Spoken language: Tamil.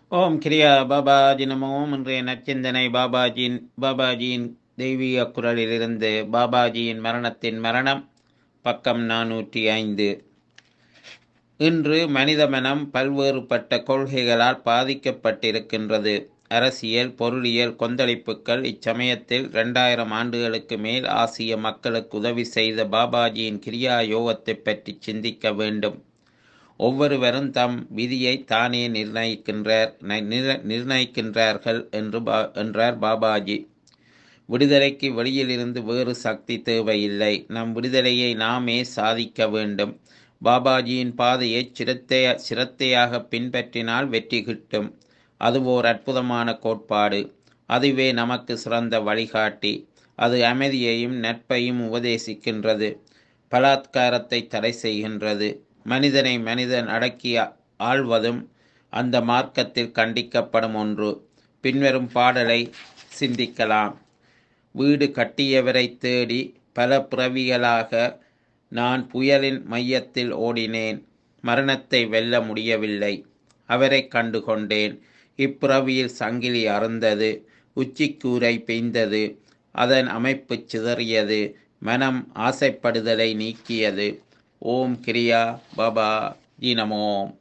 ஓம் கிரியா பாபாஜி நமோ இன்றைய நற்சிந்தனை பாபாஜியின் பாபாஜியின் தெய்வீக குரலிலிருந்து பாபாஜியின் மரணத்தின் மரணம் பக்கம் நானூற்றி ஐந்து இன்று மனித மனம் பல்வேறுபட்ட கொள்கைகளால் பாதிக்கப்பட்டிருக்கின்றது அரசியல் பொருளியல் கொந்தளிப்புகள் இச்சமயத்தில் இரண்டாயிரம் ஆண்டுகளுக்கு மேல் ஆசிய மக்களுக்கு உதவி செய்த பாபாஜியின் கிரியா யோகத்தை பற்றி சிந்திக்க வேண்டும் ஒவ்வொருவரும் தம் விதியை தானே நிர்ணயிக்கின்றார் நிர- நிர்ணயிக்கின்றார்கள் என்று பா என்றார் பாபாஜி விடுதலைக்கு வெளியிலிருந்து வேறு சக்தி தேவையில்லை நம் விடுதலையை நாமே சாதிக்க வேண்டும் பாபாஜியின் பாதையை சிரத்தைய சிரத்தையாக பின்பற்றினால் வெற்றி கிட்டும் அது ஓர் அற்புதமான கோட்பாடு அதுவே நமக்கு சிறந்த வழிகாட்டி அது அமைதியையும் நட்பையும் உபதேசிக்கின்றது பலாத்காரத்தை தடை செய்கின்றது மனிதனை மனிதன் அடக்கி ஆ- ஆள்வதும் அந்த மார்க்கத்தில் கண்டிக்கப்படும் ஒன்று பின்வரும் பாடலை சிந்திக்கலாம் வீடு கட்டியவரை தேடி பல பிறவிகளாக நான் புயலின் மையத்தில் ஓடினேன் மரணத்தை வெல்ல முடியவில்லை அவரை கண்டு கொண்டேன் இப்பிறவியில் சங்கிலி அறுந்தது உச்சிக்கூரை பெய்ந்தது அதன் அமைப்பு சிதறியது மனம் ஆசைப்படுதலை நீக்கியது ஓம் கிரியா பாபா ஜி நமோம்